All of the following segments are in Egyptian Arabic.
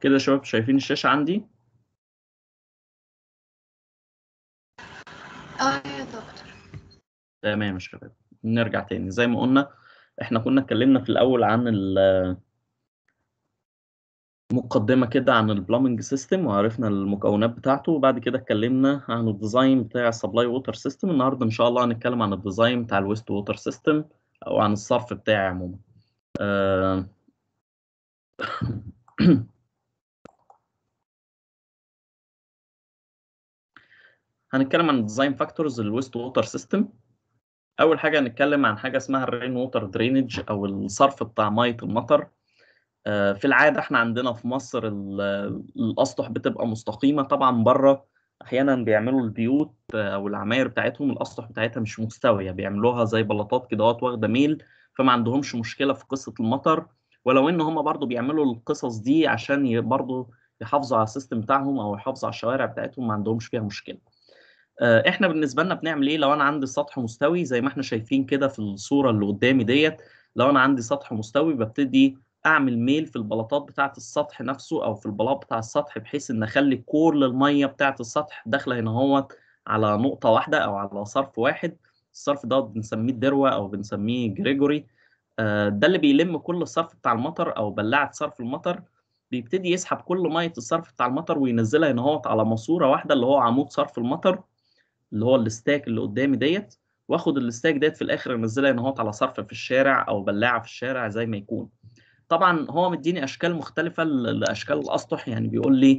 كده يا شباب شايفين الشاشة عندي اه يا دكتور تمام يا شباب نرجع تاني زي ما قلنا احنا كنا اتكلمنا في الاول عن ال- مقدمة كده عن البلامنج سيستم وعرفنا المكونات بتاعته وبعد كده اتكلمنا عن الديزاين بتاع السبلاي ووتر سيستم النهارده ان شاء الله هنتكلم عن الديزاين بتاع الويست ووتر سيستم او عن الصرف بتاعي عموما آه، هنتكلم عن الديزاين فاكتورز الويست ووتر سيستم اول حاجه هنتكلم عن حاجه اسمها الرين ووتر درينج او الصرف بتاع ميه المطر آه، في العاده احنا عندنا في مصر ال- الاسطح بتبقى مستقيمه طبعا بره احيانا بيعملوا البيوت آه، او العماير بتاعتهم الاسطح بتاعتها مش مستويه بيعملوها زي بلاطات كده اهوت واخده ميل فما عندهمش مشكله في قصه المطر ولو ان هم برضو بيعملوا القصص دي عشان ي- برضو يحافظوا على السيستم بتاعهم او يحافظوا على الشوارع بتاعتهم ما عندهمش فيها مشكله آه، احنا بالنسبه لنا بنعمل ايه لو انا عندي سطح مستوي زي ما احنا شايفين كده في الصوره اللي قدامي ديت لو انا عندي سطح مستوي ببتدي اعمل ميل في البلاطات بتاعه السطح نفسه او في البلاط بتاع السطح بحيث ان اخلي كل الميه بتاعه السطح داخله هنا اهوت على نقطه واحده او على صرف واحد الصرف ده بنسميه الدروه او بنسميه جريجوري آه، ده اللي بيلم كل الصرف بتاع المطر او بلاعه صرف المطر بيبتدي يسحب كل ميه الصرف بتاع المطر وينزلها هنا اهوت على ماسوره واحده اللي هو عمود صرف المطر اللي هو الستاك اللي قدامي ديت واخد الستاك ديت في الاخر انزلها ان هو على صرف في الشارع او بلاعه في الشارع زي ما يكون طبعا هو مديني اشكال مختلفه ل- لاشكال الاسطح يعني بيقول لي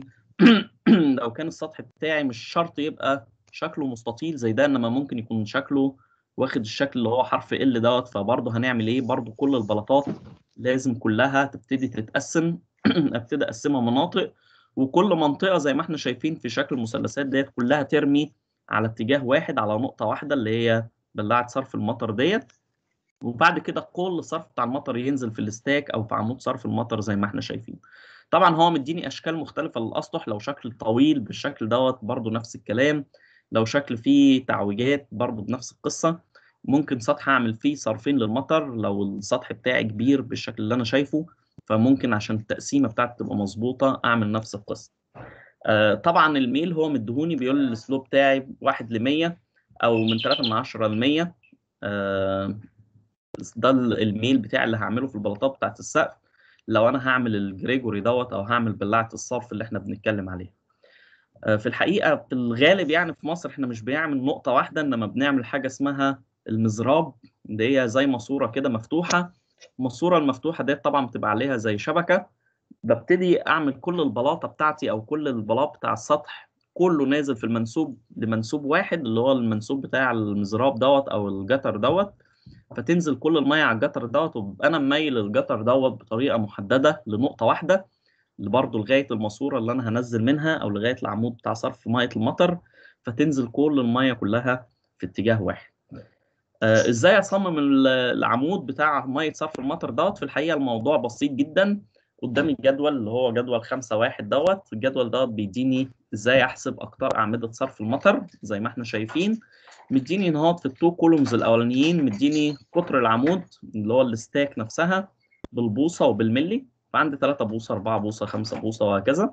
لو كان السطح بتاعي مش شرط يبقى شكله مستطيل زي ده انما ممكن يكون شكله واخد الشكل اللي هو حرف ال دوت فبرضه هنعمل ايه برضه كل البلاطات لازم كلها تبتدي تتقسم ابتدي اقسمها مناطق وكل منطقه زي ما احنا شايفين في شكل المثلثات ديت كلها ترمي على اتجاه واحد على نقطة واحدة اللي هي بلاعة صرف المطر ديت وبعد كده كل صرف بتاع المطر ينزل في الاستاك او في عمود صرف المطر زي ما احنا شايفين طبعا هو مديني اشكال مختلفة للاسطح لو شكل طويل بالشكل دوت برضو نفس الكلام لو شكل فيه تعويجات برضو بنفس القصة ممكن سطح اعمل فيه صرفين للمطر لو السطح بتاعي كبير بالشكل اللي انا شايفه فممكن عشان التقسيمة بتاعتي تبقى مظبوطة اعمل نفس القصة آه، طبعا الميل هو مديهوني بيقول لي السلوب بتاعي 1 ل 100 او من 3 من 10 ل 100 آه، ده ال- الميل بتاعي اللي هعمله في البلاطات بتاعت السقف لو انا هعمل الجريجوري دوت او هعمل بلاعه الصرف اللي احنا بنتكلم عليها آه، في الحقيقه في الغالب يعني في مصر احنا مش بنعمل نقطه واحده انما بنعمل حاجه اسمها المزراب اللي هي زي ماسوره كده مفتوحه الماسوره المفتوحه ديت طبعا بتبقى عليها زي شبكه ببتدي اعمل كل البلاطه بتاعتي او كل البلاط بتاع السطح كله نازل في المنسوب لمنسوب واحد اللي هو المنسوب بتاع المزراب دوت او الجتر دوت فتنزل كل الميه على الجتر دوت وببقى انا مميل الجتر دوت بطريقه محدده لنقطه واحده برضه لغايه الماسوره اللي انا هنزل منها او لغايه العمود بتاع صرف ميه المطر فتنزل كل الميه كلها في اتجاه واحد آه، ازاي اصمم ال- العمود بتاع ميه صرف المطر دوت في الحقيقه الموضوع بسيط جدا قدامي الجدول اللي هو جدول خمسة واحد دوت الجدول دوت بيديني ازاي احسب اقطار اعمده صرف المطر زي ما احنا شايفين مديني ان هو في التو كولومز الاولانيين مديني قطر العمود اللي هو الستاك نفسها بالبوصه وبالملي فعندي 3 بوصه 4 بوصه 5 بوصه وهكذا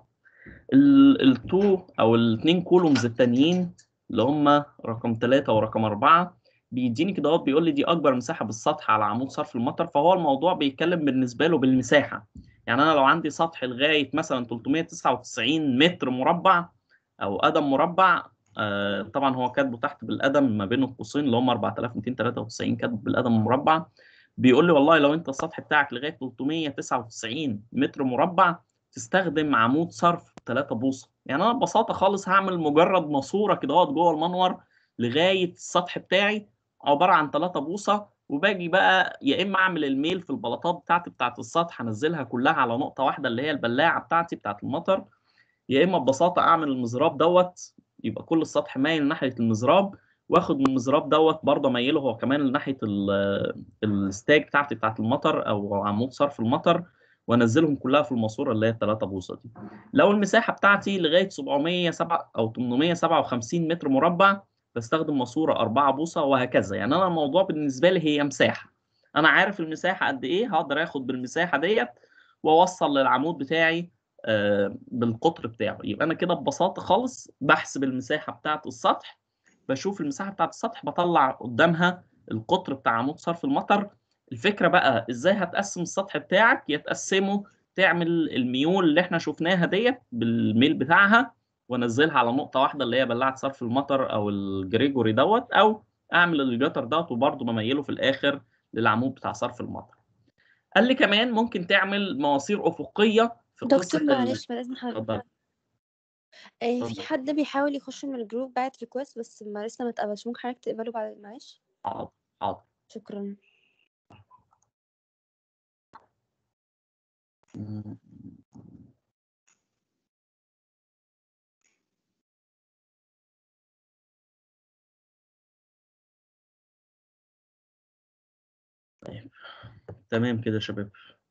ال- التو او الاثنين كولومز التانيين اللي هم رقم 3 ورقم 4 بيديني كده اهوت بيقول لي دي اكبر مساحه بالسطح على عمود صرف المطر فهو الموضوع بيتكلم بالنسبه له بالمساحه يعني انا لو عندي سطح لغايه مثلا 399 متر مربع او قدم مربع آه طبعا هو كاتبه تحت بالقدم ما بين القوسين اللي هم 4293 كاتب بالقدم المربع بيقول لي والله لو انت السطح بتاعك لغايه 399 متر مربع تستخدم عمود صرف 3 بوصه يعني انا ببساطه خالص هعمل مجرد ماسوره كده اهوت جوه المنور لغايه السطح بتاعي عباره عن 3 بوصه وباجي بقى يا اما اعمل الميل في البلاطات بتاعتي بتاعت السطح انزلها كلها على نقطه واحده اللي هي البلاعه بتاعتي بتاعت المطر يا اما ببساطه اعمل المزراب دوت يبقى كل السطح مايل ناحيه المزراب واخد من المزراب دوت برضه اميله هو كمان ناحيه ال- الستاك بتاعتي بتاعت المطر او عمود صرف المطر وانزلهم كلها في الماسوره اللي هي 3 بوصه دي لو المساحه بتاعتي لغايه 707 او 857 متر مربع بستخدم ماسوره 4 بوصه وهكذا يعني انا الموضوع بالنسبه لي هي مساحه انا عارف المساحه قد ايه هقدر اخد بالمساحه ديت واوصل للعمود بتاعي آه، بالقطر بتاعه يبقى انا كده ببساطه خالص بحسب المساحه بتاعه السطح بشوف المساحه بتاعه السطح بطلع قدامها القطر بتاع عمود صرف المطر الفكره بقى ازاي هتقسم السطح بتاعك يتقسمه تعمل الميول اللي احنا شفناها ديت بالميل بتاعها وانزلها على نقطه واحده اللي هي بلاعه صرف المطر او الجريجوري دوت او اعمل الجتر دوت وبرده بميله في الاخر للعمود بتاع صرف المطر قال لي كمان ممكن تعمل مواسير افقيه في قصه دكتور ال- معلش ما لازم حضرتك اتفضل آه، في اتفضل. حد بيحاول يخش من الجروب بعت ريكوست بس ما لسه ما اتقبلش ممكن حضرتك تقبله بعد معلش حاضر حاضر شكرا تمام كده يا شباب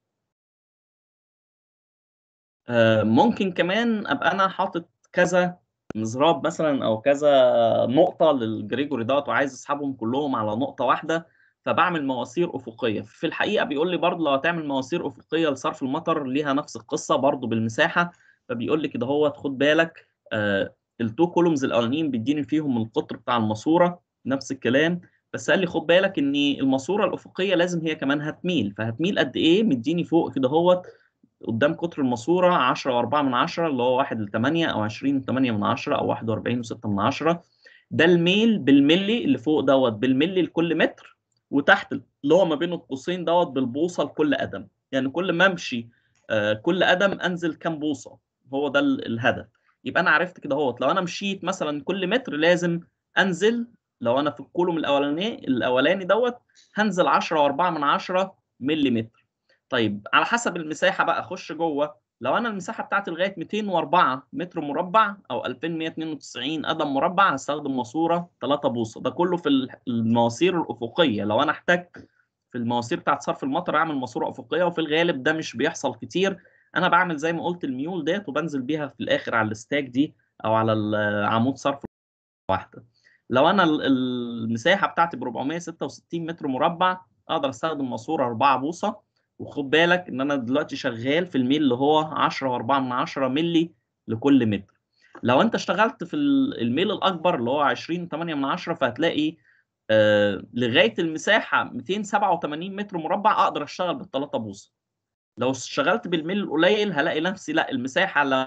آه، ممكن كمان ابقى انا حاطط كذا مزراب مثلا او كذا نقطه للجريجوري دوت وعايز اسحبهم كلهم على نقطه واحده فبعمل مواسير افقيه في الحقيقه بيقول لي برضه لو هتعمل مواسير افقيه لصرف المطر ليها نفس القصه برضه بالمساحه فبيقول لي كده هو خد بالك آه التو كولومز الاولانيين بيديني فيهم القطر بتاع الماسوره نفس الكلام بس قال لي خد بالك ان الماسوره الافقيه لازم هي كمان هتميل فهتميل قد ايه مديني فوق كده هوت قدام قطر الماسوره 10 و4 من 10 اللي هو 1 ل 8 او 20 8 من 10 او 41 و6 من 10 ده الميل بالملي اللي فوق دوت بالملي لكل متر وتحت اللي هو ما بين القوسين دوت بالبوصه لكل قدم يعني كل ما امشي آه، كل قدم انزل كام بوصه هو ده ال- الهدف يبقى انا عرفت كده اهوت لو انا مشيت مثلا كل متر لازم انزل لو انا في الكولوم الاولاني الاولاني دوت هنزل 10 و4 من 10 ملي متر طيب على حسب المساحه بقى اخش جوه لو انا المساحه بتاعتي لغايه 204 متر مربع او 2192 قدم مربع هستخدم ماسوره 3 بوصه ده كله في ال- المواسير الافقيه لو انا احتجت في المواسير بتاعت صرف المطر اعمل ماسوره افقيه وفي الغالب ده مش بيحصل كتير انا بعمل زي ما قلت الميول ديت وبنزل بيها في الاخر على الستاك دي او على ال- عمود صرف واحده لو انا ال- المساحه بتاعتي ب 466 متر مربع اقدر استخدم ماسوره 4 بوصه وخد بالك ان انا دلوقتي شغال في الميل اللي هو 10 و4 من 10 ملي لكل متر لو انت اشتغلت في ال- الميل الاكبر اللي هو 20 8 من 10 فهتلاقي آه لغايه المساحه 287 متر مربع اقدر اشتغل بالثلاثه بوصه لو اشتغلت بالميل القليل هلاقي نفسي لا المساحه ل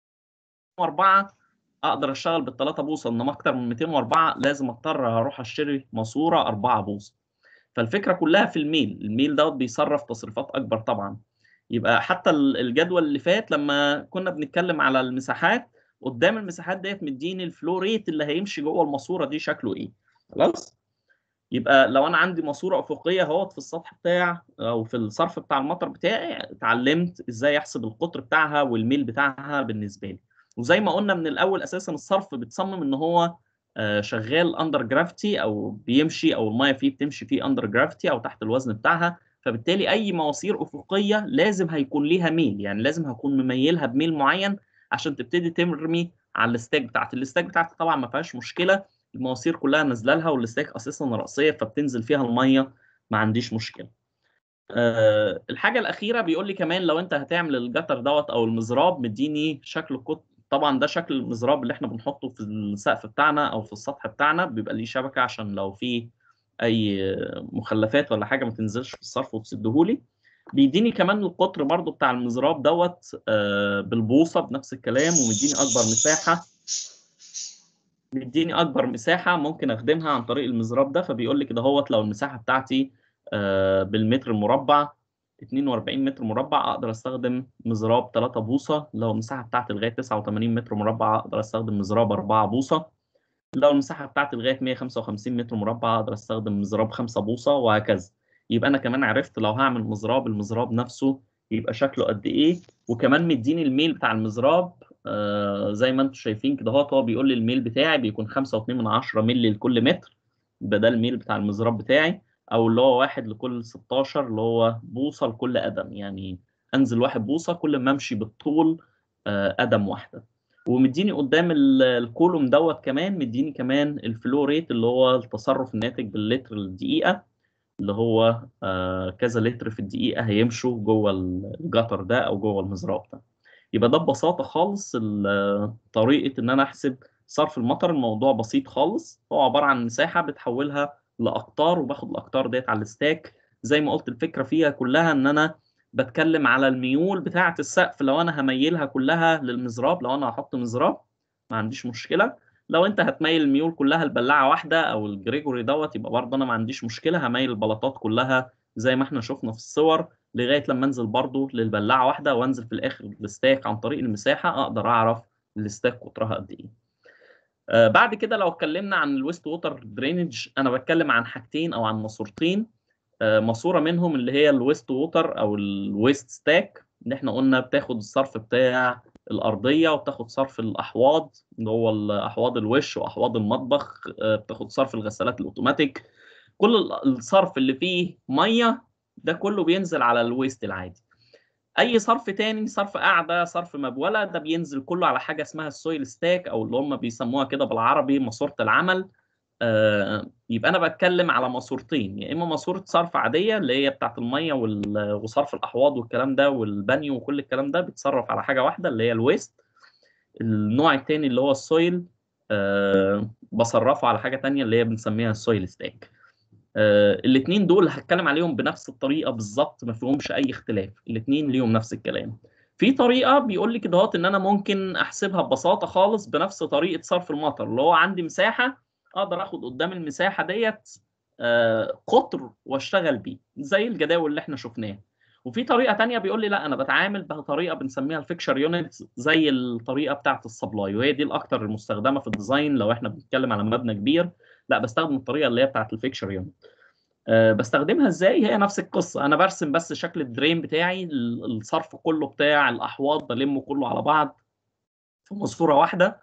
4 اقدر اشتغل بالثلاثه بوصه انما اكتر من 204 لازم اضطر اروح اشتري ماسوره 4 بوصه فالفكره كلها في الميل الميل دوت بيصرف تصريفات اكبر طبعا يبقى حتى ال- الجدول اللي فات لما كنا بنتكلم على المساحات قدام المساحات ديت مديني الفلو ريت اللي هيمشي جوه الماسوره دي شكله ايه خلاص يبقى لو انا عندي ماسوره افقيه اهوت في السطح بتاع او في الصرف بتاع المطر بتاعي اتعلمت ازاي احسب القطر بتاعها والميل بتاعها بالنسبه لي وزي ما قلنا من الاول اساسا الصرف بتصمم ان هو آه، شغال اندر جرافيتي او بيمشي او الميه فيه بتمشي فيه اندر جرافيتي او تحت الوزن بتاعها فبالتالي اي مواسير افقيه لازم هيكون ليها ميل يعني لازم هكون مميلها بميل معين عشان تبتدي ترمي على الستاك بتاعت الستاك بتاعتي طبعا ما فيهاش مشكله المواسير كلها نازله لها والستاك اساسا راسيه فبتنزل فيها الميه ما عنديش مشكله أه الحاجه الاخيره بيقول لي كمان لو انت هتعمل الجتر دوت او المزراب مديني شكل القط طبعا ده شكل المزراب اللي احنا بنحطه في السقف بتاعنا او في السطح بتاعنا بيبقى ليه شبكه عشان لو في اي مخلفات ولا حاجه ما تنزلش في الصرف وتسدهولي بيديني كمان القطر برضو بتاع المزراب دوت آه، بالبوصه بنفس الكلام ومديني اكبر مساحه بيديني اكبر مساحه ممكن اخدمها عن طريق المزراب ده فبيقول لي كده هوت لو المساحه بتاعتي آه، بالمتر المربع 42 متر مربع اقدر استخدم مزراب 3 بوصه لو المساحه بتاعتي لغايه 89 متر مربع اقدر استخدم مزراب 4 بوصه لو المساحه بتاعتي لغايه 155 متر مربع اقدر استخدم مزراب 5 بوصه وهكذا يبقى انا كمان عرفت لو هعمل مزراب المزراب نفسه يبقى شكله قد ايه وكمان مديني الميل بتاع المزراب آه زي ما انتم شايفين كده هو بيقول لي الميل بتاعي بيكون 5.2 من 10 مللي لكل متر يبقى ده الميل بتاع المزراب بتاعي او اللي هو واحد لكل 16 اللي هو بوصه لكل قدم يعني انزل واحد بوصه كل ما امشي بالطول آه قدم واحده ومديني قدام ال- الكولوم دوت كمان مديني كمان الفلو ريت اللي هو التصرف الناتج باللتر الدقيقه اللي هو آه كذا لتر في الدقيقه هيمشوا جوه الجتر ده او جوه المزراب ده يبقى ده ببساطه خالص ال- طريقه ان انا احسب صرف المطر الموضوع بسيط خالص هو عباره عن مساحه بتحولها لاقطار وباخد الاقطار ديت على الستاك زي ما قلت الفكره فيها كلها ان انا بتكلم على الميول بتاعه السقف لو انا هميلها كلها للمزراب لو انا هحط مزراب ما عنديش مشكله لو انت هتميل الميول كلها لبلاعه واحده او الجريجوري دوت يبقى برضه انا ما عنديش مشكله هميل البلاطات كلها زي ما احنا شفنا في الصور لغايه لما انزل برضه للبلاعه واحده وانزل في الاخر الستاك عن طريق المساحه اقدر اعرف الستاك قطرها قد ايه آه بعد كده لو اتكلمنا عن الويست ووتر درينج انا بتكلم عن حاجتين او عن ماسورتين آه ماسوره منهم اللي هي الويست ووتر او الويست ستاك ان احنا قلنا بتاخد الصرف بتاع الارضيه وبتاخد صرف الاحواض اللي هو احواض الوش واحواض المطبخ آه بتاخد صرف الغسالات الاوتوماتيك كل الصرف اللي فيه ميه ده كله بينزل على الويست العادي اي صرف تاني صرف قاعده صرف مبوله ده بينزل كله على حاجه اسمها السويل ستاك او اللي هم بيسموها كده بالعربي ماسوره العمل آه يبقى انا بتكلم على ماسورتين يا اما ماسوره صرف عاديه اللي هي بتاعه الميه وصرف الاحواض والكلام ده والبانيو وكل الكلام ده بيتصرف على حاجه واحده اللي هي الويست النوع الثاني اللي هو السويل آه بصرفه على حاجه ثانيه اللي هي بنسميها السويل ستاك آه الاثنين دول هتكلم عليهم بنفس الطريقه بالظبط ما فيهمش اي اختلاف الاثنين ليهم نفس الكلام في طريقه بيقول لي كده ان انا ممكن احسبها ببساطه خالص بنفس طريقه صرف المطر اللي هو عندي مساحه اقدر اخد قدام المساحه ديت آه قطر واشتغل بيه زي الجداول اللي احنا شفناها وفي طريقه تانية بيقول لي لا انا بتعامل بطريقه بنسميها الفيكشر يونت زي الطريقه بتاعه السبلاي وهي دي الاكثر المستخدمه في الديزاين لو احنا بنتكلم على مبنى كبير لا بستخدم الطريقه اللي هي بتاعه الفيكشر يونت أه بستخدمها ازاي هي نفس القصه انا برسم بس شكل الدرين بتاعي الصرف كله بتاع الاحواض بلمه كله على بعض في ماسوره واحده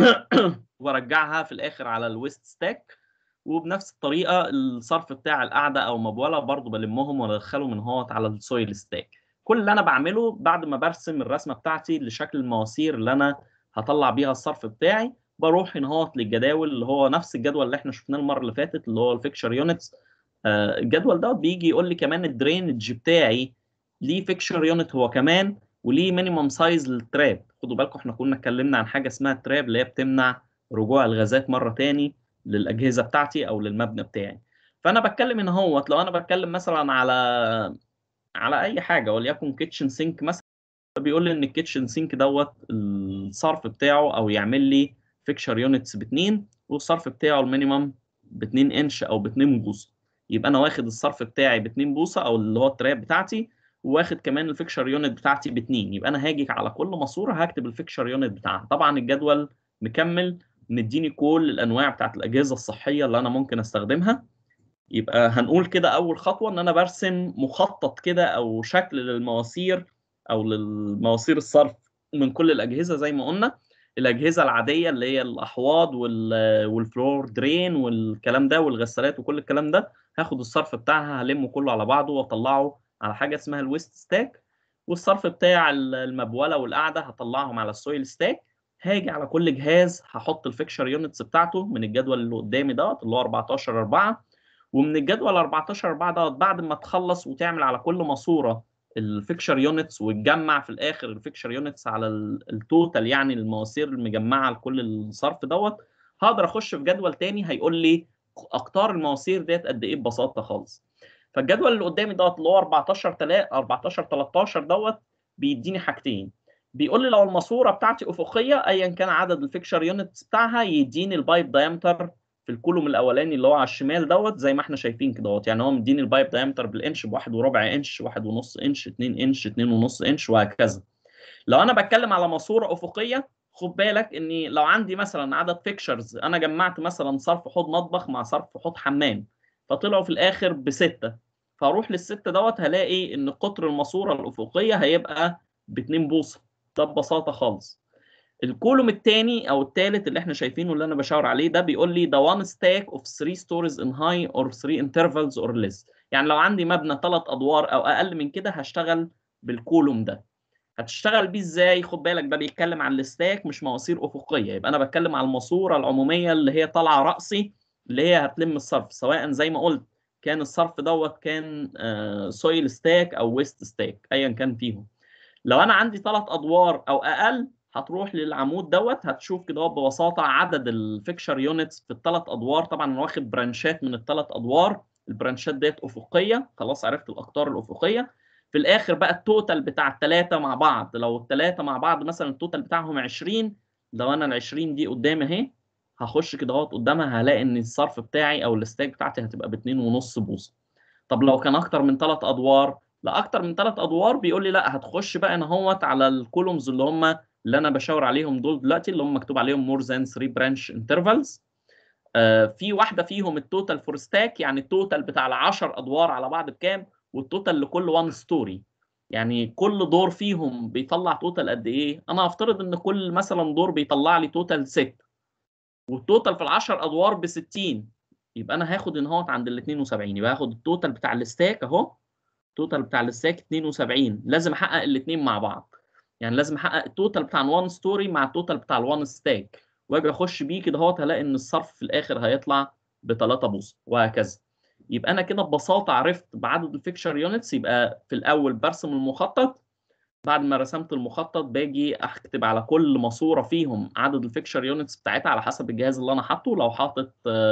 وارجعها في الاخر على الويست ستاك وبنفس الطريقه الصرف بتاع القعده او مبوله برضو بلمهم وادخلهم من هوت على السويل ستاك كل اللي انا بعمله بعد ما برسم الرسمه بتاعتي لشكل المواسير اللي انا هطلع بيها الصرف بتاعي بروح هنا هوت للجداول اللي هو نفس الجدول اللي احنا شفناه المره اللي فاتت اللي هو الفيكشر يونتس آه الجدول ده بيجي يقول لي كمان الدرينج بتاعي ليه فيكشر يونت هو كمان وليه مينيمم سايز للتراب خدوا بالكم احنا كنا اتكلمنا عن حاجه اسمها التراب اللي هي بتمنع رجوع الغازات مره تاني للاجهزه بتاعتي او للمبنى بتاعي فانا بتكلم ان هو لو انا بتكلم مثلا على على اي حاجه وليكن كيتشن سينك مثلا بيقول لي ان الكيتشن سينك دوت الصرف بتاعه او يعمل لي فيكشر يونتس باتنين والصرف بتاعه المينيمم ب 2 انش او ب 2 بوصه يبقى انا واخد الصرف بتاعي ب 2 بوصه او اللي هو التراب بتاعتي واخد كمان الفيكشر يونت بتاعتي ب 2 يبقى انا هاجي على كل ماسوره هكتب الفيكشر يونت بتاعها طبعا الجدول مكمل مديني كل الانواع بتاعت الاجهزه الصحيه اللي انا ممكن استخدمها يبقى هنقول كده اول خطوه ان انا برسم مخطط كده او شكل للمواسير او للمواسير الصرف من كل الاجهزه زي ما قلنا الاجهزه العاديه اللي هي الاحواض والفلور درين والكلام ده والغسالات وكل الكلام ده هاخد الصرف بتاعها هلمه كله على بعضه واطلعه على حاجه اسمها الويست ستاك والصرف بتاع المبوله والقعده هطلعهم على السويل ستاك هاجي على كل جهاز هحط الفيكشر يونتس بتاعته من الجدول اللي قدامي دوت اللي هو 14 4 ومن الجدول 14 4 دوت بعد ما تخلص وتعمل على كل ماسوره الفيكشر يونتس وتجمع في الاخر الفيكشر يونتس على التوتال يعني المواسير المجمعه لكل الصرف دوت هقدر اخش في جدول تاني هيقول لي اقطار المواسير ديت قد ايه ببساطه خالص فالجدول اللي قدامي دوت اللي هو 14 3 14 13 دوت بيديني حاجتين بيقول لي لو الماسوره بتاعتي افقيه ايا كان عدد الفيكشر يونتس بتاعها يديني البايب دايمتر في الكولوم الاولاني اللي هو على الشمال دوت زي ما احنا شايفين كده دوت يعني هو مديني البايب دايمتر بالانش بواحد وربع انش واحد ونص انش 2 انش 2 ونص انش وهكذا لو انا بتكلم على ماسوره افقيه خد بالك اني لو عندي مثلا عدد فيكشرز انا جمعت مثلا صرف حوض مطبخ مع صرف حوض حمام فطلعوا في الاخر بسته فاروح للسته دوت هلاقي ان قطر الماسوره الافقيه هيبقى ب 2 بوصه ده ببساطه خالص الكولوم الثاني او الثالث اللي احنا شايفينه اللي انا بشاور عليه ده بيقول لي ده one stack of 3 stories in high or 3 intervals or less يعني لو عندي مبنى ثلاث ادوار او اقل من كده هشتغل بالكولوم ده هتشتغل بيه ازاي خد بالك ده بيتكلم عن الستاك مش مواسير افقيه يبقى انا بتكلم على الماسوره العموميه اللي هي طالعه راسي اللي هي هتلم الصرف سواء زي ما قلت كان الصرف دوت كان سويل ستاك او ويست ستاك ايا كان فيهم لو انا عندي ثلاث ادوار او اقل هتروح للعمود دوت هتشوف كده هو ببساطه عدد الفيكشر يونتس في الثلاث ادوار طبعا انا واخد برانشات من الثلاث ادوار البرانشات ديت افقيه خلاص عرفت الاقطار الافقيه في الاخر بقى التوتال بتاع الثلاثه مع بعض لو الثلاثه مع بعض مثلا التوتال بتاعهم 20 لو انا ال 20 دي قدامي اهي هخش كده اهوت قدامها هلاقي ان الصرف بتاعي او الستاك بتاعتي هتبقى ب 2.5 بوصه طب لو كان اكتر من ثلاث ادوار لا اكتر من ثلاث ادوار بيقول لي لا هتخش بقى هنا اهوت على الكولومز اللي هم اللي انا بشاور عليهم دول دلوقتي اللي هم مكتوب عليهم مور ذان 3 برانش انترفالز في واحده فيهم التوتال فور ستاك يعني التوتال بتاع ال 10 ادوار على بعض بكام والتوتال لكل وان ستوري يعني كل دور فيهم بيطلع توتال قد ايه انا هفترض ان كل مثلا دور بيطلع لي توتال 6 والتوتال في ال 10 ادوار ب 60 يبقى انا هاخد ان هوت عند ال 72 يبقى هاخد التوتال بتاع الستاك اهو التوتال بتاع الستاك 72 لازم احقق الاثنين مع بعض يعني لازم احقق التوتال بتاع الوان ستوري مع التوتال بتاع الوان ستاك واجي اخش بيه كده اهوت هلاقي ان الصرف في الاخر هيطلع ب 3 بوصه وهكذا يبقى انا كده ببساطه عرفت بعدد الفيكشر يونتس يبقى في الاول برسم المخطط بعد ما رسمت المخطط باجي اكتب على كل ماسوره فيهم عدد الفيكشر يونتس بتاعتها على حسب الجهاز اللي انا حاطه لو حاطط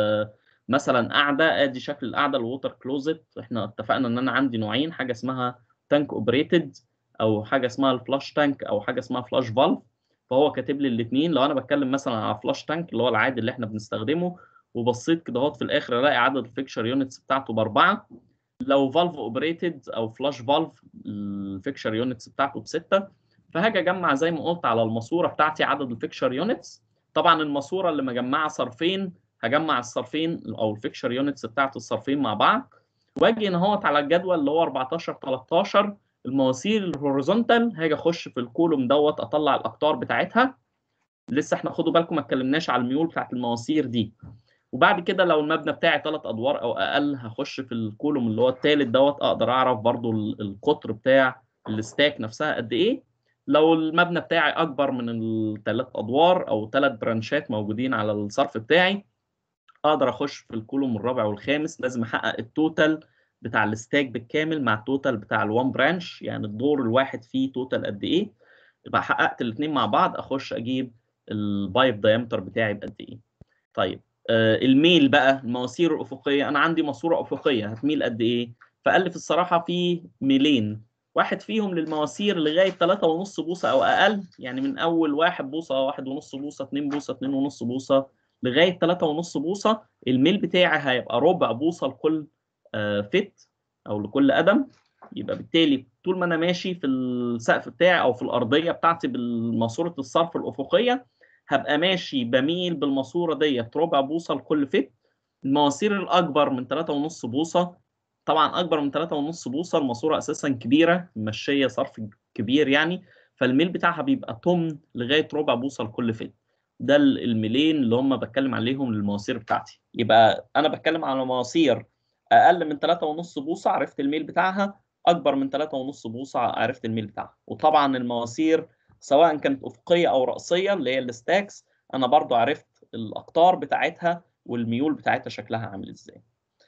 مثلا قاعده ادي شكل القاعده الووتر كلوزت احنا اتفقنا ان انا عندي نوعين حاجه اسمها تانك اوبريتد او حاجه اسمها الفلاش تانك او حاجه اسمها فلاش فالف فهو كاتب لي الاثنين لو انا بتكلم مثلا على فلاش تانك اللي هو العادي اللي احنا بنستخدمه وبصيت كده اهوت في الاخر الاقي عدد الفيكشر يونتس بتاعته باربعه لو فالف اوبريتد او فلاش فالف الفيكشر يونتس بتاعته بسته فهاجي اجمع زي ما قلت على الماسوره بتاعتي عدد الفيكشر يونتس طبعا الماسوره اللي مجمعه صرفين هجمع الصرفين او الفيكشر يونتس بتاعت الصرفين مع بعض واجي هنا اهوت على الجدول اللي هو 14 13 المواسير الهوريزونتال هاجي اخش في الكولوم دوت اطلع الاقطار بتاعتها لسه احنا خدوا بالكم ما اتكلمناش على الميول بتاعت المواسير دي وبعد كده لو المبنى بتاعي ثلاث ادوار او اقل هخش في الكولوم اللي هو الثالث دوت اقدر اعرف برضو القطر بتاع الستاك نفسها قد ايه لو المبنى بتاعي اكبر من الثلاث ادوار او ثلاث برانشات موجودين على الصرف بتاعي اقدر اخش في الكولوم الرابع والخامس لازم احقق التوتال بتاع الستاك بالكامل مع التوتال بتاع الوان برانش يعني الدور الواحد فيه توتال قد ايه يبقى حققت الاثنين مع بعض اخش اجيب البايب دايمتر بتاعي بقد ايه طيب آه الميل بقى المواسير الافقيه انا عندي ماسوره افقيه هتميل قد ايه فقال لي في الصراحه في ميلين واحد فيهم للمواسير لغايه 3.5 بوصه او اقل يعني من اول 1 بوصه 1.5 بوصه 2 بوصه 2.5 بوصه لغايه 3.5 بوصه الميل بتاعي هيبقى ربع بوصه لكل آه فت او لكل قدم يبقى بالتالي طول ما انا ماشي في السقف بتاعي او في الارضيه بتاعتي بماسوره الصرف الافقيه هبقى ماشي بميل بالماسوره ديت ربع بوصه لكل فت المواسير الاكبر من 3.5 بوصه طبعا اكبر من 3.5 بوصه الماسوره اساسا كبيره ماشيه صرف كبير يعني فالميل بتاعها بيبقى تمن لغايه ربع بوصه لكل فت ده الميلين اللي هم بتكلم عليهم للمواسير بتاعتي يبقى انا بتكلم على مواسير اقل من 3.5 بوصه عرفت الميل بتاعها اكبر من 3.5 بوصه عرفت الميل بتاعها وطبعا المواسير سواء كانت افقيه او راسيه اللي هي الستاكس انا برضو عرفت الاقطار بتاعتها والميول بتاعتها شكلها عامل ازاي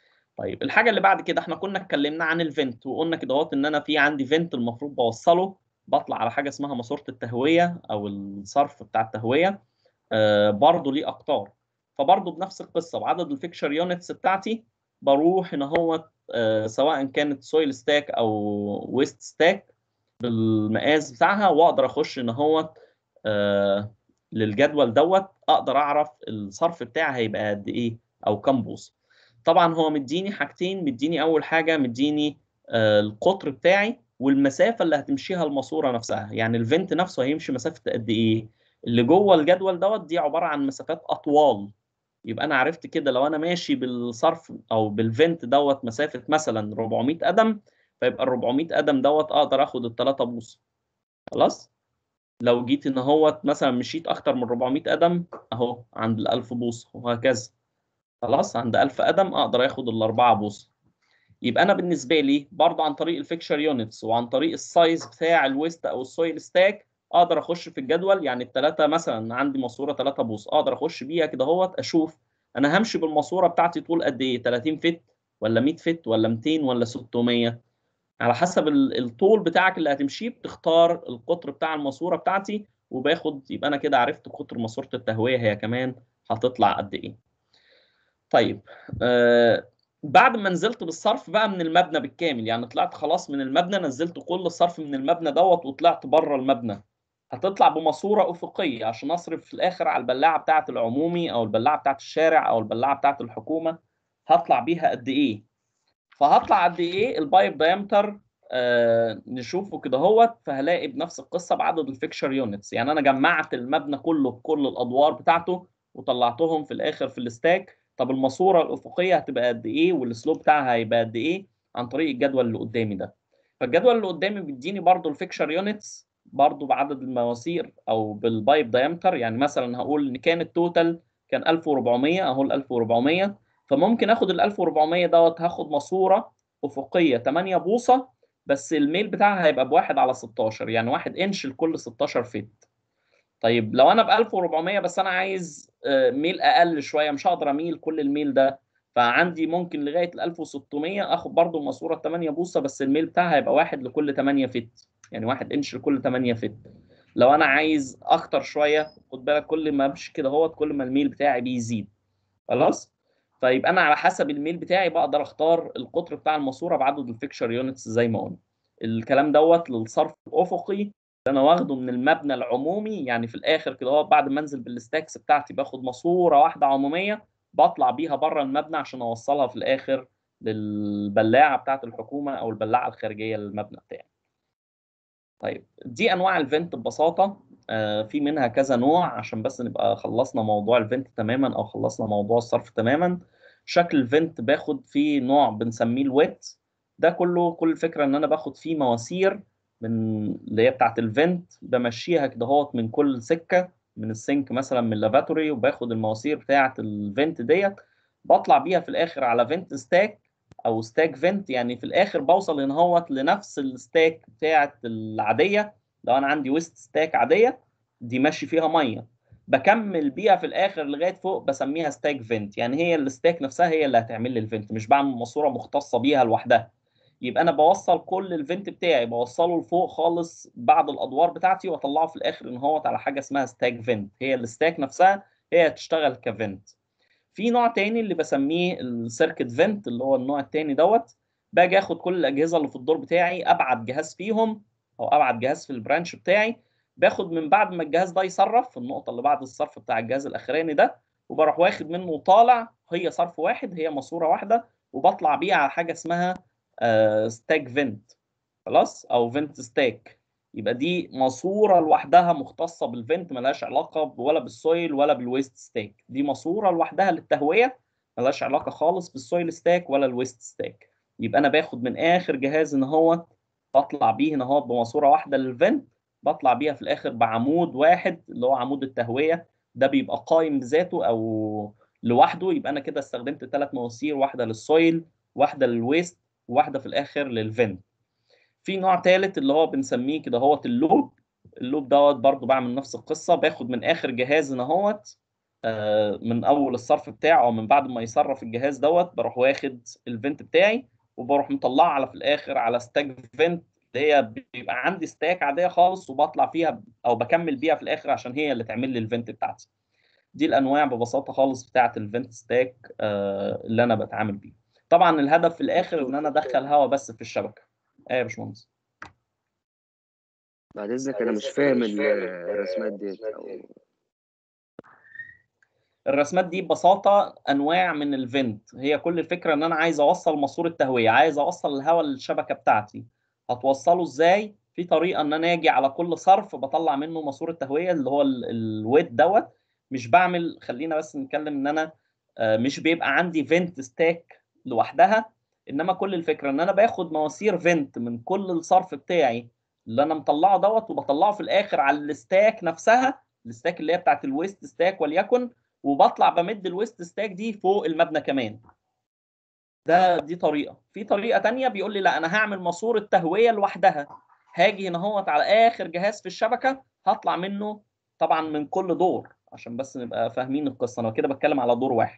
طيب الحاجه اللي بعد كده احنا كنا اتكلمنا عن الفنت وقلنا كده اهوت ان انا في عندي فنت المفروض بوصله بطلع على حاجه اسمها ماسوره التهويه او الصرف بتاع التهويه آه برضه ليه اقطار فبرضه بنفس القصه بعدد الفيكشر يونتس بتاعتي بروح هنا هو آه سواء كانت سويل ستاك او ويست ستاك بالمقاس بتاعها واقدر اخش ان هو آه للجدول دوت اقدر اعرف الصرف بتاعي هيبقى قد ايه او كام بوصه طبعا هو مديني حاجتين مديني اول حاجه مديني آه القطر بتاعي والمسافه اللي هتمشيها الماسوره نفسها يعني الفنت نفسه هيمشي مسافه قد ايه اللي جوه الجدول دوت دي عباره عن مسافات اطوال يبقى انا عرفت كده لو انا ماشي بالصرف او بالفنت دوت مسافه مثلا 400 قدم فيبقى ال 400 قدم دوت اقدر اخد الثلاثه بوصه خلاص لو جيت ان هو مثلا مشيت اكتر من 400 قدم اهو عند ال 1000 بوصه وهكذا خلاص عند 1000 قدم اقدر اخد الاربعه بوصه يبقى انا بالنسبه لي برضه عن طريق الفيكشر يونتس وعن طريق السايز بتاع الويست او السويل ستاك اقدر اخش في الجدول يعني الثلاثه مثلا عندي ماسوره 3 بوص اقدر اخش بيها كده اهوت اشوف انا همشي بالماسوره بتاعتي طول قد ايه 30 فت ولا 100 فت ولا 200 ولا 600 على حسب ال- الطول بتاعك اللي هتمشيه بتختار القطر بتاع الماسوره بتاعتي وباخد يبقى انا كده عرفت قطر ماسوره التهويه هي كمان هتطلع قد ايه طيب آه بعد ما نزلت بالصرف بقى من المبنى بالكامل يعني طلعت خلاص من المبنى نزلت كل الصرف من المبنى دوت وطلعت بره المبنى هتطلع بماسوره افقيه عشان اصرف في الاخر على البلاعه بتاعه العمومي او البلاعه بتاعه الشارع او البلاعه بتاعه الحكومه هطلع بيها قد ايه فهطلع قد ايه البايب دايمتر آه نشوفه كده اهوت فهلاقي بنفس القصه بعدد الفيكشر يونتس يعني انا جمعت المبنى كله بكل الادوار بتاعته وطلعتهم في الاخر في الستاك طب الماسوره الافقيه هتبقى قد ايه والسلوب بتاعها هيبقى قد ايه عن طريق الجدول اللي قدامي ده فالجدول اللي قدامي بيديني برضو الفيكشر يونتس برضو بعدد المواسير او بالبايب دايمتر يعني مثلا هقول ان كان التوتال كان 1400 اهو ال 1400 فممكن اخد ال 1400 دوت هاخد ماسوره افقيه 8 بوصه بس الميل بتاعها هيبقى بواحد على 16 يعني 1 انش لكل 16 فيت طيب لو انا ب 1400 بس انا عايز آه، ميل اقل شويه مش هقدر اميل كل الميل ده فعندي ممكن لغايه ال 1600 اخد برضو الماسوره 8 بوصه بس الميل بتاعها هيبقى واحد لكل 8 فيت يعني 1 انش لكل 8 فيت لو انا عايز اكتر شويه خد بالك كل ما امشي كده اهوت كل ما الميل بتاعي بيزيد خلاص فيبقى انا على حسب الميل بتاعي بقدر اختار القطر بتاع الماسوره بعدد الفيكشر يونتس زي ما قلنا الكلام دوت للصرف الافقي اللي انا واخده من المبنى العمومي يعني في الاخر كده اهو بعد ما انزل بالستاكس بتاعتي باخد ماسوره واحده عموميه بطلع بيها بره المبنى عشان اوصلها في الاخر للبلاعه بتاعه الحكومه او البلاعه الخارجيه للمبنى بتاعي طيب دي انواع الفنت ببساطه آه، في منها كذا نوع عشان بس نبقى خلصنا موضوع الفنت تماما او خلصنا موضوع الصرف تماما شكل الفنت باخد فيه نوع بنسميه الويت ده كله كل الفكره ان انا باخد فيه مواسير من اللي هي بتاعت الفنت بمشيها كده اهوت من كل سكه من السنك مثلا من اللافاتوري وباخد المواسير بتاعت الفنت ديت بطلع بيها في الاخر على فنت ستاك او ستاك فنت يعني في الاخر بوصل هنا اهوت لنفس الستاك بتاعت العاديه لو انا عندي ويست ستاك عاديه دي ماشي فيها ميه بكمل بيها في الاخر لغايه فوق بسميها ستاك فنت يعني هي الستاك نفسها هي اللي هتعمل لي الفنت مش بعمل ماسوره مختصه بيها لوحدها يبقى انا بوصل كل الفنت بتاعي بوصله لفوق خالص بعد الادوار بتاعتي واطلعه في الاخر ان هو على حاجه اسمها ستاك فنت هي الستاك نفسها هي هتشتغل كفنت في نوع تاني اللي بسميه السيركت فنت اللي هو النوع التاني دوت باجي اخد كل الاجهزه اللي في الدور بتاعي ابعت جهاز فيهم او ابعت جهاز في البرانش بتاعي باخد من بعد ما الجهاز ده يصرف في النقطه اللي بعد الصرف بتاع الجهاز الاخراني ده وبروح واخد منه وطالع هي صرف واحد هي ماسوره واحده وبطلع بيها على حاجه اسمها ستاك فنت خلاص او فنت ستاك يبقى دي ماسوره لوحدها مختصه بالفنت ملهاش علاقه ولا بالسويل ولا بالويست ستاك دي ماسوره لوحدها للتهويه ملهاش علاقه خالص بالسويل ستاك ولا الويست ستاك يبقى انا باخد من اخر جهاز ان هو بطلع بيه هنا اهوت بماسوره واحده للفنت بطلع بيها في الاخر بعمود واحد اللي هو عمود التهويه ده بيبقى قايم بذاته او لوحده يبقى انا كده استخدمت ثلاث مواسير واحده للسويل واحده للويست وواحده في الاخر للفنت في نوع ثالث اللي هو بنسميه كده هوت اللوب اللوب دوت برضو بعمل نفس القصه باخد من اخر جهاز هنا هوت آه، من اول الصرف بتاعه او من بعد ما يصرف الجهاز دوت بروح واخد الفنت بتاعي وبروح مطلعه على في الاخر على ستاك فنت اللي هي بيبقى عندي ستاك عاديه خالص وبطلع فيها او بكمل بيها في الاخر عشان هي اللي تعمل لي الفنت بتاعتي دي الانواع ببساطه خالص بتاعه الفنت ستاك آه، اللي انا بتعامل بيه طبعا الهدف في الاخر ان انا ادخل هواء بس في الشبكه ايه يا باشمهندس بعد اذنك انا مش فاهم ال- الرسمات ديت او الرسمات دي ببساطه انواع من الفنت هي كل الفكره ان انا عايز اوصل ماسوره تهويه عايز اوصل الهواء للشبكه بتاعتي هتوصله ازاي في طريقه ان انا اجي على كل صرف بطلع منه ماسوره تهويه اللي هو ال- الويت دوت مش بعمل خلينا بس نتكلم ان انا آه، مش بيبقى عندي فنت ستاك لوحدها انما كل الفكره ان انا باخد مواسير فنت من كل الصرف بتاعي اللي انا مطلعه دوت وبطلعه في الاخر على الستاك نفسها الستاك اللي هي بتاعت الويست ستاك وليكن وبطلع بمد الويست ستاك دي فوق المبنى كمان ده دي طريقه في طريقه تانية بيقول لي لا انا هعمل ماسوره تهويه لوحدها هاجي هنا اهوت على اخر جهاز في الشبكه هطلع منه طبعا من كل دور عشان بس نبقى فاهمين القصه انا كده بتكلم على دور واحد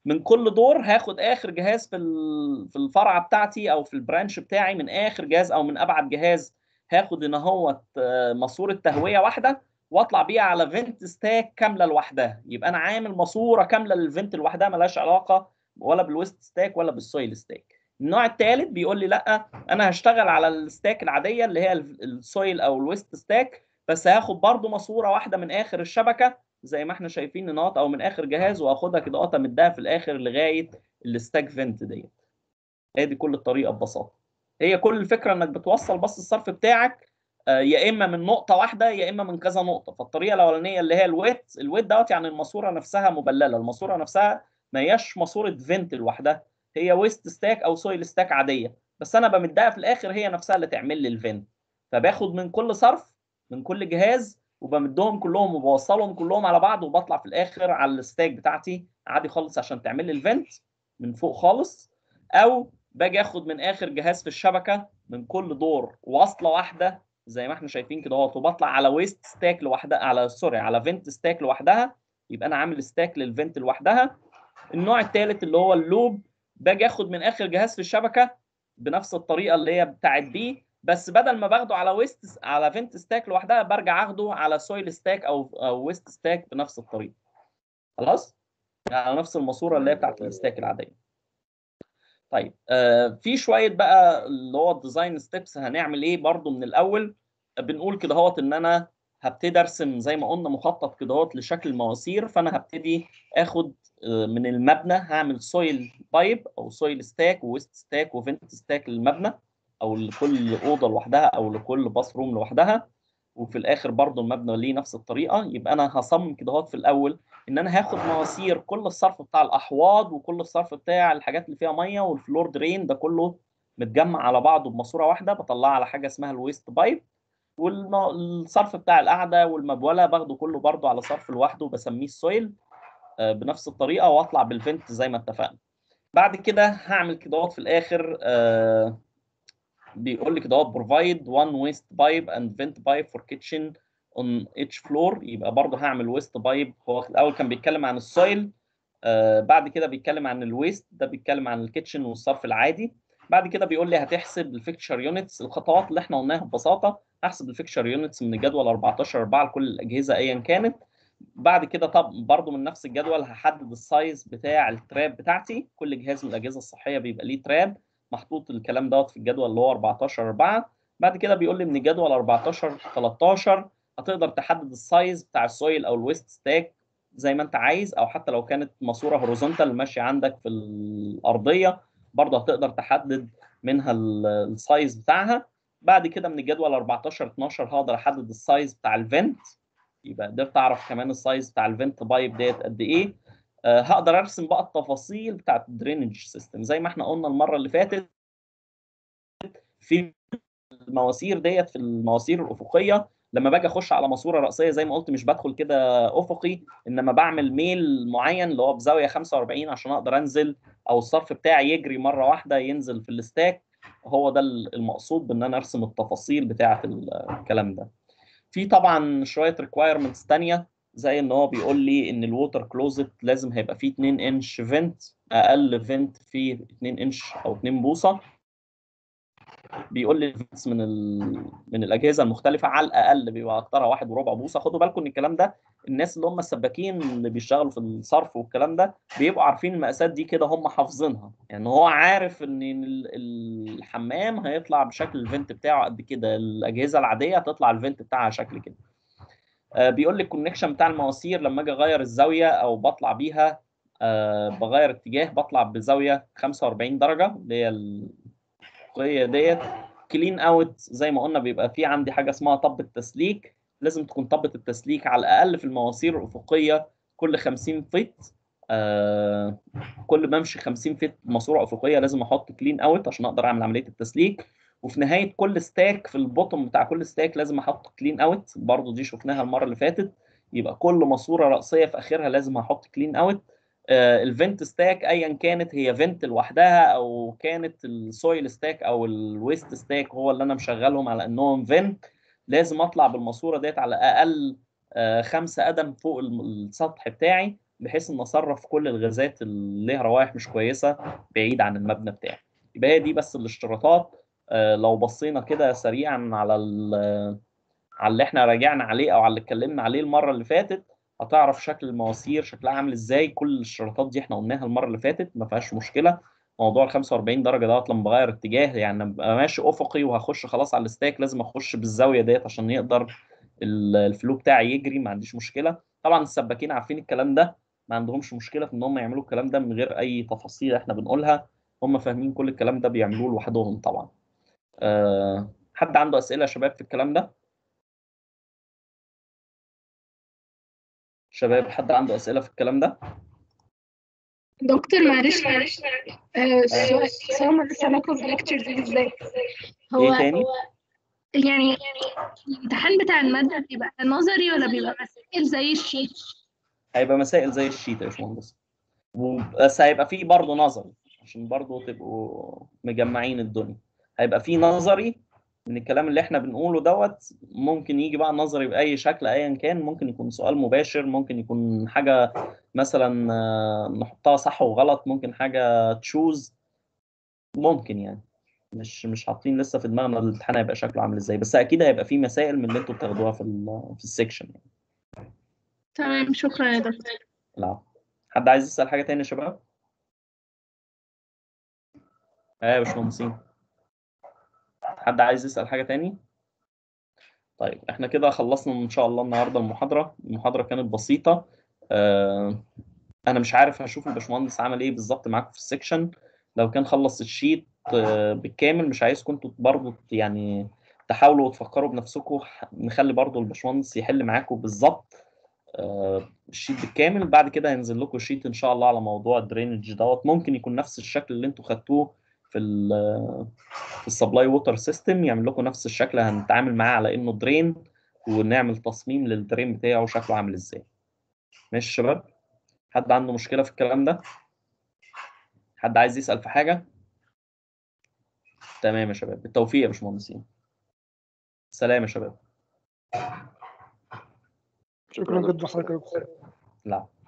من كل دور هاخد اخر جهاز في ال- في الفرعه بتاعتي او في البرانش بتاعي من اخر جهاز او من ابعد جهاز هاخد ان هو ماسوره تهويه واحده واطلع بيها على فينت ستاك كامله لوحدها يبقى انا عامل ماسوره كامله للفنت لوحدها ملهاش علاقه ولا بالويست ستاك ولا بالسويل ستاك النوع الثالث بيقول لي لا انا هشتغل على الستاك العاديه اللي هي ال- السويل او الويست ستاك بس هاخد برضو ماسوره واحده من اخر الشبكه زي ما احنا شايفين النقط او من اخر جهاز واخدها كده قطه امدها في الاخر لغايه الستاك فنت ديت هي دي كل الطريقه ببساطه هي كل الفكره انك بتوصل بس الصرف بتاعك آه، يا اما من نقطه واحده يا اما من كذا نقطه فالطريقه الاولانيه اللي هي الويت الويت دوت يعني الماسوره نفسها مبلله الماسوره نفسها ما هياش ماسوره فنت لوحدها هي ويست ستاك او سويل ستاك عاديه بس انا بمدها في الاخر هي نفسها اللي تعمل لي الفنت فباخد من كل صرف من كل جهاز وبمدهم كلهم وبوصلهم كلهم على بعض وبطلع في الاخر على الستاك بتاعتي عادي خالص عشان تعمل لي الفنت من فوق خالص او باجي اخد من اخر جهاز في الشبكه من كل دور وصله واحده زي ما احنا شايفين كده اهوت وبطلع على ويست ستاك لوحدها على سوري على فنت ستاك لوحدها يبقى انا عامل ستاك للفنت لوحدها النوع الثالث اللي هو اللوب باجي اخد من اخر جهاز في الشبكه بنفس الطريقه اللي هي بتاعت بي بس بدل ما باخده على ويست على فنت ستاك لوحدها برجع اخده على سويل ستاك او او ويست ستاك بنفس الطريقه خلاص على نفس الماسوره اللي هي بتاعت الستاك العاديه طيب آه في شويه بقى اللي هو الديزاين ستيبس هنعمل ايه برضو من الاول بنقول كده اهوت ان انا هبتدي ارسم زي ما قلنا مخطط كده اهوت لشكل المواسير فانا هبتدي اخد آه، من المبنى هعمل سويل بايب او سويل ستاك وويست ستاك وفنت ستاك للمبنى او لكل اوضه لوحدها او لكل باث روم لوحدها وفي الاخر برضو المبنى ليه نفس الطريقه يبقى انا هصمم كده اهوت في الاول ان انا هاخد مواسير كل الصرف بتاع الاحواض وكل الصرف بتاع الحاجات اللي فيها ميه والفلور درين ده كله متجمع على بعضه بماسوره واحده بطلعها على حاجه اسمها الويست بايب والصرف بتاع القعده والمبوله باخده كله برضه على صرف لوحده بسميه السويل آه، بنفس الطريقه واطلع بالفنت زي ما اتفقنا بعد كده هعمل كده اهوت في الاخر آه، بيقول لي كده اهوت بروفايد وان ويست بايب اند فنت بايب فور كيتشن اون اتش فلور يبقى برضه هعمل ويست بايب هو الاول كان بيتكلم عن السويل آه بعد كده بيتكلم عن الويست ده بيتكلم عن الكيتشن والصرف العادي بعد كده بيقول لي هتحسب الفيكتشر يونتس الخطوات اللي احنا قلناها ببساطه هحسب الفيكتشر يونتس من الجدول 14 4 لكل الاجهزه ايا كانت بعد كده طب برضه من نفس الجدول هحدد السايز بتاع التراب بتاعتي كل جهاز من الاجهزه الصحيه بيبقى ليه تراب محطوط الكلام دوت في الجدول اللي هو 14 4 بعد كده بيقول لي من الجدول 14 13 هتقدر تحدد السايز بتاع السويل او الويست ستاك زي ما انت عايز او حتى لو كانت ماسوره هوريزونتال ماشيه عندك في الارضيه برضه هتقدر تحدد منها ال- السايز بتاعها بعد كده من الجدول 14 12 هقدر احدد السايز بتاع الفنت يبقى قدرت اعرف كمان السايز بتاع الفنت بايب ديت قد ايه آه، هقدر ارسم بقى التفاصيل بتاعت الدرينج سيستم زي ما احنا قلنا المره اللي فاتت في المواسير ديت في المواسير الافقيه لما باجي اخش على ماسوره راسيه زي ما قلت مش بدخل كده افقي انما بعمل ميل معين اللي هو بزاويه 45 عشان اقدر انزل او الصرف بتاعي يجري مره واحده ينزل في الستاك هو ده المقصود بان انا ارسم التفاصيل بتاعه الكلام ده في طبعا شويه ريكوايرمنتس ثانيه زي ان هو بيقول لي ان الووتر كلوزت لازم هيبقى فيه 2 انش فنت اقل فنت فيه 2 انش او 2 بوصه بيقول لي الفيتس من ال... من الاجهزه المختلفه على الاقل بيبقى اكترها واحد وربع بوصه خدوا بالكم ان الكلام ده الناس اللي هم السباكين اللي بيشتغلوا في الصرف والكلام ده بيبقوا عارفين المقاسات دي كده هم حافظينها يعني هو عارف ان ال- الحمام هيطلع بشكل الفنت بتاعه قد كده الاجهزه العاديه هتطلع الفنت بتاعها شكل كده آه، بيقول لي الكونكشن بتاع المواسير لما اجي اغير الزاويه او بطلع بيها آه، بغير اتجاه بطلع بزاويه 45 درجه اللي هي الافقيه ديت كلين اوت زي ما قلنا بيبقى في عندي حاجه اسمها طبة تسليك لازم تكون طبة التسليك على الاقل في المواسير الافقيه كل 50 فيت آه كل ما امشي 50 فيت ماسوره افقيه لازم احط كلين اوت عشان اقدر اعمل عمليه التسليك وفي نهايه كل ستاك في البوتوم بتاع كل ستاك لازم احط كلين اوت برضو دي شفناها المره اللي فاتت يبقى كل ماسوره راسيه في اخرها لازم احط كلين اوت آه، الفنت ستاك ايا كانت هي فنت لوحدها او كانت السويل ستاك او الويست ستاك هو اللي انا مشغلهم على انهم فنت لازم اطلع بالماسوره ديت على اقل آه، خمسة قدم فوق الم- السطح بتاعي بحيث ان اصرف كل الغازات اللي ليها روائح مش كويسه بعيد عن المبنى بتاعي يبقى هي دي بس الاشتراطات آه، لو بصينا كده سريعا على ال- على اللي احنا راجعنا عليه او على اللي اتكلمنا عليه المره اللي فاتت هتعرف شكل المواسير شكلها عامل ازاي كل الاشتراطات دي احنا قلناها المره اللي فاتت ما فيهاش مشكله موضوع ال 45 درجه دوت لما بغير اتجاه يعني ابقى ماشي افقي وهخش خلاص على الستاك لازم اخش بالزاويه ديت عشان يقدر ال- الفلو بتاعي يجري ما عنديش مشكله طبعا السباكين عارفين الكلام ده ما عندهمش مشكله في ان هم يعملوا الكلام ده من غير اي تفاصيل احنا بنقولها هم فاهمين كل الكلام ده بيعملوه لوحدهم طبعا أه حد عنده اسئله يا شباب في الكلام ده شباب حد عنده اسئله في الكلام ده دكتور معلش معلش آه، السؤال السؤال ملوش علاقة بالليكتشر دي ازاي هو ايه تاني يعني الامتحان بتاع المادة بيبقى نظري ولا بيبقى مسائل زي الشيت هيبقى مسائل زي الشيت يا باشمهندس و- بس هيبقى فيه برضه نظري عشان برضه تبقوا مجمعين الدنيا هيبقى فيه نظري من الكلام اللي احنا بنقوله دوت ممكن يجي بقى نظري بأي شكل أيا كان ممكن يكون سؤال مباشر ممكن يكون حاجة مثلا آه، نحطها صح وغلط ممكن حاجة تشوز ممكن يعني مش مش حاطين لسه في دماغنا الامتحان هيبقى شكله عامل ازاي بس اكيد هيبقى فيه مسائل من اللي انتوا بتاخدوها في ال في السكشن يعني تمام شكرا يا دكتور لا حد عايز يسأل حاجة تاني يا شباب؟ ايه يا باشمهندسين حد عايز يسأل حاجة تاني؟ طيب احنا كده خلصنا ان شاء الله النهارده المحاضرة، المحاضرة كانت بسيطة آه انا مش عارف هشوف الباشمهندس عمل ايه بالظبط معاكم في السكشن لو كان خلص الشيت آه بالكامل مش عايزكم انتوا برضه يعني تحاولوا تفكروا بنفسكم نخلي برضه الباشمهندس يحل معاكم بالظبط آه، الشيت بالكامل بعد كده هينزل لكم شيت ان شاء الله على موضوع الدرينج دوت ممكن يكون نفس الشكل اللي انتوا خدتوه في ال في السبلاي ووتر سيستم يعمل لكم نفس الشكل هنتعامل معاه على انه درين ونعمل تصميم للدرين بتاعه شكله عامل ازاي ماشي يا شباب حد عنده مشكلة في الكلام ده حد عايز يسأل في حاجة تمام يا شباب بالتوفيق يا باشمهندسين سلام يا شباب شكرا جدا لحضرتك يا دكتور لا